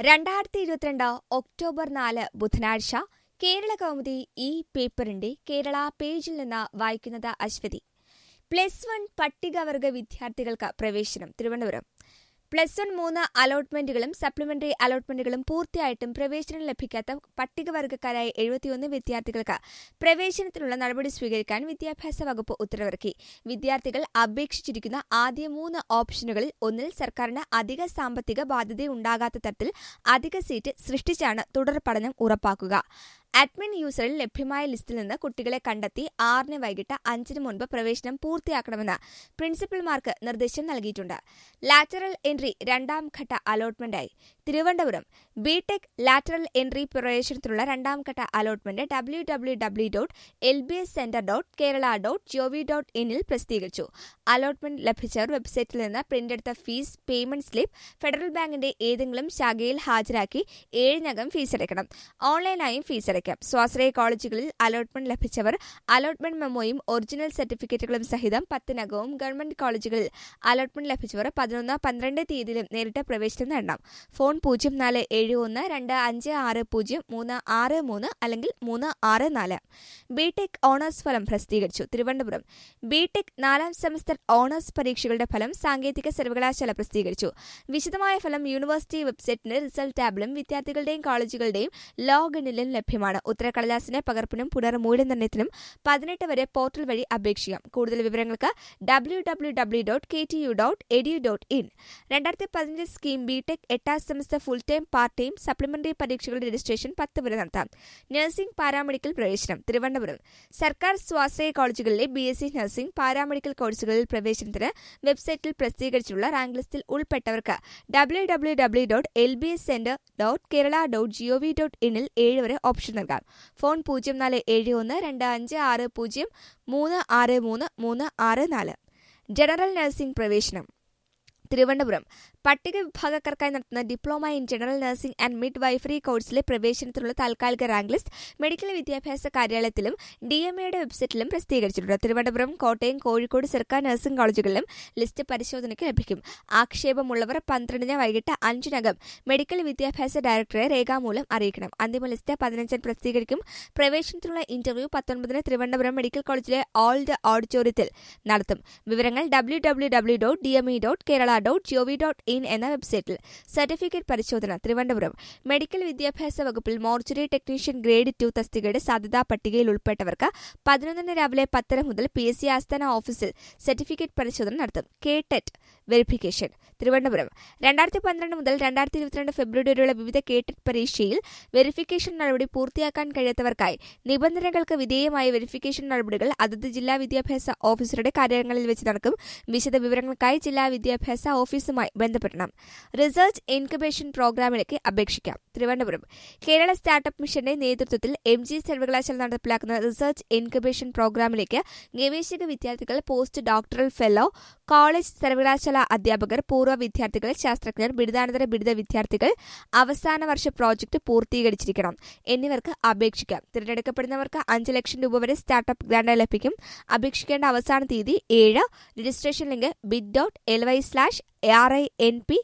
രണ്ടായിരത്തി ഇരുപത്തിരണ്ട് ഒക്ടോബർ നാല് ബുധനാഴ്ച കേരള കൗമുദി ഈ പേപ്പറിന്റെ കേരള പേജിൽ നിന്ന് വായിക്കുന്നത് അശ്വതി പ്ലസ് വൺ പട്ടികവർഗ വിദ്യാർത്ഥികൾക്ക് പ്രവേശനം തിരുവനന്തപുരം പ്ലസ് വൺ മൂന്ന് അലോട്ട്മെന്റുകളും സപ്ലിമെന്ററി അലോട്ട്മെന്റുകളും പൂർത്തിയായിട്ടും പ്രവേശനം ലഭിക്കാത്ത പട്ടികവർഗക്കാരായ എഴുപത്തിയൊന്ന് വിദ്യാർത്ഥികൾക്ക് പ്രവേശനത്തിനുള്ള നടപടി സ്വീകരിക്കാൻ വിദ്യാഭ്യാസ വകുപ്പ് ഉത്തരവിറക്കി വിദ്യാർത്ഥികൾ അപേക്ഷിച്ചിരിക്കുന്ന ആദ്യ മൂന്ന് ഓപ്ഷനുകളിൽ ഒന്നിൽ സർക്കാരിന് അധിക സാമ്പത്തിക ബാധ്യതയുണ്ടാകാത്ത തരത്തിൽ അധിക സീറ്റ് സൃഷ്ടിച്ചാണ് തുടർ പഠനം ഉറപ്പാക്കുക അഡ്മിൻ യൂസറിൽ ലഭ്യമായ ലിസ്റ്റിൽ നിന്ന് കുട്ടികളെ കണ്ടെത്തി ആറിന് വൈകിട്ട് അഞ്ചിന് മുൻപ് പ്രവേശനം പൂർത്തിയാക്കണമെന്ന് പ്രിൻസിപ്പൽമാർക്ക് നിർദ്ദേശം നൽകിയിട്ടുണ്ട് ലാറ്ററൽ എൻട്രി രണ്ടാം ഘട്ട അലോട്ട്മെന്റായി തിരുവനന്തപുരം ബിടെക് ലാറ്ററൽ എൻട്രി പ്രവേശനത്തിനുള്ള രണ്ടാം ഘട്ട allotment W W W dot L B S centre dot Kerala dot G O V dot ഇനിൽ പ്രസിദ്ധീകരിച്ചു അലോട്ട്മെന്റ് ലഭിച്ചവർ വെബ്സൈറ്റിൽ നിന്ന് പ്രിന്റെടുത്ത ഫീസ് പേയ്മെന്റ് സ്ലിപ്പ് ഫെഡറൽ ബാങ്കിന്റെ ഏതെങ്കിലും ശാഖയിൽ ഹാജരാക്കി ഏഴിനകം ഫീസ് അടയ്ക്കണം ഓൺലൈനായും ഫീസ് അടയ്ക്കാം സ്വാശ്രയ കോളേജുകളിൽ അലോട്ട്മെന്റ് ലഭിച്ചവർ അലോട്ട്മെന്റ് മെമ്മോയും ഒറിജിനൽ സർട്ടിഫിക്കറ്റുകളും സഹിതം പത്തിനകവും ഗവൺമെന്റ് കോളേജുകളിൽ അലോട്ട്മെന്റ് ലഭിച്ചവർ പതിനൊന്ന് പന്ത്രണ്ട് തീയതിയിലും നേരിട്ട് പ്രവേശനം നേടണം ഫോൺ പൂജ്യം നാല് ഏഴ് ഒന്ന് രണ്ട് അഞ്ച് ആറ് പൂജ്യം മൂന്ന് ആറ് മൂന്ന് അല്ലെങ്കിൽ മൂന്ന് ആറ് നാല് ബിടെക് ഓണേഴ്സ് ഫലം പ്രസിദ്ധീകരിച്ചു തിരുവനന്തപുരം ബിടെക് നാലാം സെമസ്റ്റർ ഓണേഴ്സ് പരീക്ഷകളുടെ ഫലം സാങ്കേതിക സർവകലാശാല പ്രസിദ്ധീകരിച്ചു വിശദമായ ഫലം യൂണിവേഴ്സിറ്റി വെബ്സൈറ്റിന്റെ റിസൾട്ട് ടാബിലും വിദ്യാർത്ഥികളുടെയും കോളേജുകളുടെയും ലോഗിനിലും ലഭ്യമാണ് ഉത്തരക്കടലാസിന്റെ പകർപ്പിനും പുനർമൂല്യനിർണ്ണയത്തിനും പതിനെട്ട് വരെ പോർട്ടൽ വഴി അപേക്ഷിക്കാം കൂടുതൽ വിവരങ്ങൾക്ക് W W W dot K T U dot edu dot in രണ്ടായിരത്തി പതിനഞ്ച് സ്കീം ബിടെക് എട്ടാം semester full time part time supplementary പരീക്ഷകളുടെ രജിസ്ട്രേഷൻ പത്ത് വരെ നടത്താം നഴ്സിംഗ് പാരാമെഡിക്കൽ പ്രവേശനം തിരുവനന്തപുരം സർക്കാർ സ്വാശ്രയ കോളേജുകളിലെ B S C nursing paramedical കോഴ്സുകളിൽ പ്രവേശനത്തിന് വെബ്സൈറ്റിൽ പ്രസിദ്ധീകരിച്ചിട്ടുള്ള റാങ്ക് ലിസ്റ്റിൽ ഉൾപ്പെട്ടവർക്ക് W W W dot L B S centre dot Kerala dot G O V dot ഇനിൽ ഏഴ് വരെ ഓപ്ഷൻ നൽകാം ഫോൺ പൂജ്യം നാല് ഏഴ് ഒന്ന് രണ്ട് അഞ്ച് ആറ് പൂജ്യം മൂന്ന് ആറ് മൂന്ന് മൂന്ന് ആറ് നാല് ജനറൽ നഴ്സിംഗ് പ്രവേശനം തിരുവനന്തപുരം പട്ടിക വിഭാഗക്കാർക്കായി നടത്തുന്ന diploma in general nursing and midwifery കോഴ്സിലെ പ്രവേശനത്തിനുള്ള താൽക്കാലിക റാങ്ക് ലിസ്റ്റ് മെഡിക്കൽ വിദ്യാഭ്യാസ കാര്യാലയത്തിലും ഡി എം എയുടെ വെബ്സൈറ്റിലും പ്രസിദ്ധീകരിച്ചിട്ടുണ്ട് തിരുവനന്തപുരം കോട്ടയം കോഴിക്കോട് സർക്കാർ നഴ്സിംഗ് കോളേജുകളിലും ലിസ്റ്റ് പരിശോധനയ്ക്ക് ലഭിക്കും ആക്ഷേപമുള്ളവർ പന്ത്രണ്ടിന് വൈകിട്ട് അഞ്ചിനകം മെഡിക്കൽ വിദ്യാഭ്യാസ ഡയറക്ടറെ രേഖാമൂലം അറിയിക്കണം അന്തിമ ലിസ്റ്റ് പതിനഞ്ചിന് പ്രസിദ്ധീകരിക്കും പ്രവേശനത്തിനുള്ള ഇന്റർവ്യൂ പത്തൊൻപതിന് തിരുവനന്തപുരം മെഡിക്കൽ കോളേജിലെ ഓൾഡ് ഓഡിറ്റോറിയത്തിൽ നടത്തും വിവരങ്ങൾ W W W dot D M E dot Kerala dot G O V dot in എന്ന വെബ്സൈറ്റിൽ സർട്ടിഫിക്കറ്റ് പരിശോധന തിരുവനന്തപുരം മെഡിക്കൽ വിദ്യാഭ്യാസ വകുപ്പിൽ മോർച്ചറി ടെക്നീഷ്യൻ ഗ്രേഡ് ടു തസ്തികയുടെ സാധ്യതാ പട്ടികയിൽ ഉൾപ്പെട്ടവർക്ക് പതിനൊന്നിന് രാവിലെ പത്തര മുതൽ പി എസ് സി ആസ്ഥാന ഓഫീസിൽ സർട്ടിഫിക്കറ്റ് പരിശോധന നടത്തും കെ ടെറ്റ് വെരിഫിക്കേഷൻ തിരുവനന്തപുരം രണ്ടായിരത്തി പന്ത്രണ്ട് മുതൽ രണ്ടായിരത്തി ഇരുപത്തിരണ്ട് ഫെബ്രുവരി വരെയുള്ള വിവിധ കെ ടെറ്റ് പരീക്ഷയിൽ വെരിഫിക്കേഷൻ നടപടി പൂർത്തിയാക്കാൻ കഴിയാത്തവർക്കായി നിബന്ധനകൾക്ക് വിധേയമായ വെരിഫിക്കേഷൻ നടപടികൾ അതത് ജില്ലാ വിദ്യാഭ്യാസ ഓഫീസറുടെ കാര്യങ്ങളിൽ വെച്ച് നടക്കും വിശദ വിവരങ്ങൾക്കായി ജില്ലാ വിദ്യാഭ്യാസ ഓഫീസുമായി ബന്ധപ്പെടണം റിസർച്ച് ഇൻക്യുബേഷൻ പ്രോഗ്രാമിലേക്ക് അപേക്ഷിക്കാം തിരുവനന്തപുരം കേരള സ്റ്റാർട്ടപ്പ് മിഷന്റെ നേതൃത്വത്തിൽ എം ജി സർവകലാശാല നടപ്പിലാക്കുന്ന റിസർച്ച് ഇൻക്യുബേഷൻ പ്രോഗ്രാമിലേക്ക് ഗവേഷക വിദ്യാർത്ഥികൾ പോസ്റ്റ് ഡോക്ടറൽ ഫെല്ലോ കോളേജ് സർവകലാശാല അധ്യാപകർ പൂർവ്വ വിദ്യാർത്ഥികൾ ശാസ്ത്രജ്ഞർ ബിരുദാനന്തര ബിരുദ വിദ്യാർത്ഥികൾ അവസാന വർഷ പ്രോജക്ട് പൂർത്തീകരിച്ചിരിക്കണം എന്നിവർക്ക് അപേക്ഷിക്കാം തിരഞ്ഞെടുക്കപ്പെടുന്നവർക്ക് അഞ്ച് ലക്ഷം രൂപ വരെ സ്റ്റാർട്ടപ്പ് ഗ്രാന്റ് ലഭിക്കും അപേക്ഷിക്കേണ്ട അവസാന തീയതി ഏഴ് registration link bit dot L Y slash R I N P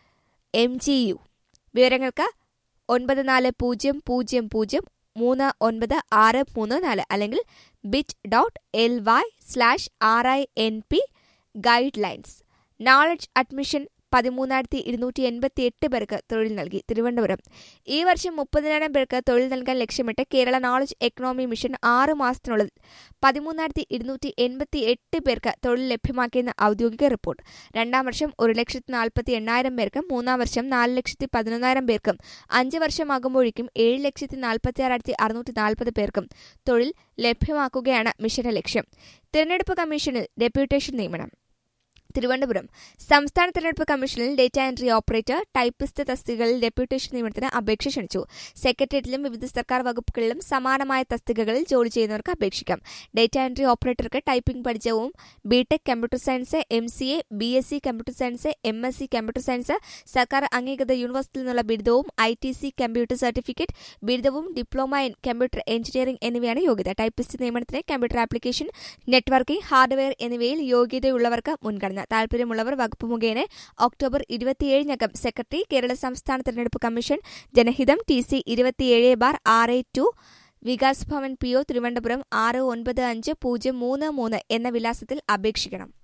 M G U വിവരങ്ങൾക്ക് ഒൻപത് നാല് പൂജ്യം പൂജ്യം പൂജ്യം മൂന്ന് ഒൻപത് ആറ് മൂന്ന് നാല് അല്ലെങ്കിൽ bit dot L Y slash R I N P guidelines knowledge admission പതിമൂന്നായിരത്തി ഇരുന്നൂറ്റി എൺപത്തി എട്ട് പേർക്ക് തൊഴിൽ നൽകി തിരുവനന്തപുരം ഈ വർഷം മുപ്പതിനായിരം പേർക്ക് തൊഴിൽ നൽകാൻ ലക്ഷ്യമിട്ട് കേരള നോളജ് എക്കണോമി മിഷൻ ആറ് മാസത്തിനുള്ളിൽ പതിമൂന്നായിരത്തി ഇരുന്നൂറ്റി എൺപത്തി എട്ട് പേർക്ക് തൊഴിൽ ലഭ്യമാക്കിയെന്ന് ഔദ്യോഗിക റിപ്പോർട്ട് രണ്ടാം വർഷം ഒരു ലക്ഷത്തി നാൽപ്പത്തി എണ്ണായിരം പേർക്കും മൂന്നാം വർഷം നാല് ലക്ഷത്തി പതിനൊന്നായിരം പേർക്കും അഞ്ച് വർഷമാകുമ്പോഴേക്കും ഏഴ് ലക്ഷത്തി നാൽപ്പത്തി ആറായിരത്തി അറുന്നൂറ്റി നാൽപ്പത് പേർക്കും തൊഴിൽ ലഭ്യമാക്കുകയാണ് മിഷന്റെ ലക്ഷ്യം തിരഞ്ഞെടുപ്പ് കമ്മീഷനിൽ ഡെപ്യൂട്ടേഷൻ നിയമനം തിരുവനന്തപുരം സംസ്ഥാന തെരഞ്ഞെടുപ്പ് കമ്മീഷനിൽ ഡേറ്റ എൻട്രി ഓപ്പറേറ്റർ ടൈപ്പിസ്റ്റ് തസ്തികകളിൽ ഡെപ്യൂട്ടേഷൻ നിയമനത്തിന് അപേക്ഷ ക്ഷണിച്ചു സെക്രട്ടേറിയറ്റിലും വിവിധ സർക്കാർ വകുപ്പുകളിലും സമാനമായ തസ്തികകളിൽ ജോലി ചെയ്യുന്നവർക്ക് അപേക്ഷിക്കാം ഡേറ്റ എൻട്രി ഓപ്പറേറ്റർക്ക് ടൈപ്പിംഗ് പരിചയവും BTech computer science M C A B S C computer science M S C computer science സർക്കാർ അംഗീകൃത യൂണിവേഴ്സിറ്റിയിൽ നിന്നുള്ള ബിരുദവും I T C computer certificate ബിരുദവും ഡിപ്ലോമ ഇൻ കമ്പ്യൂട്ടർ എഞ്ചിനീയറിംഗ് എന്നിവയാണ് യോഗ്യത ടൈപ്പിസ്റ്റ് നിയമനത്തിന് കമ്പ്യൂട്ടർ ആപ്ലിക്കേഷൻ നെറ്റ്വർക്കിംഗ് ഹാർഡ്വെയർ എന്നിവയിൽ യോഗ്യതയുള്ളവർക്ക് മുൻഗണന പ്രവേശനത്തിന് താൽപര്യമുള്ളവർ വകുപ്പ് മുഖേന ഒക്ടോബർ ഇരുപത്തിയേഴിനകം സെക്രട്ടറി കേരള സംസ്ഥാന തെരഞ്ഞെടുപ്പ് കമ്മീഷൻ ജനഹിതം ടി സി ഇരുപത്തിയേഴ് ബാർ ആറ് two Vikas Bhavan P O Thiruvananthapuram ആറ് ഒൻപത് അഞ്ച് പൂജ്യം മൂന്ന് മൂന്ന് എന്ന വിലാസത്തിൽ അപേക്ഷിക്കണം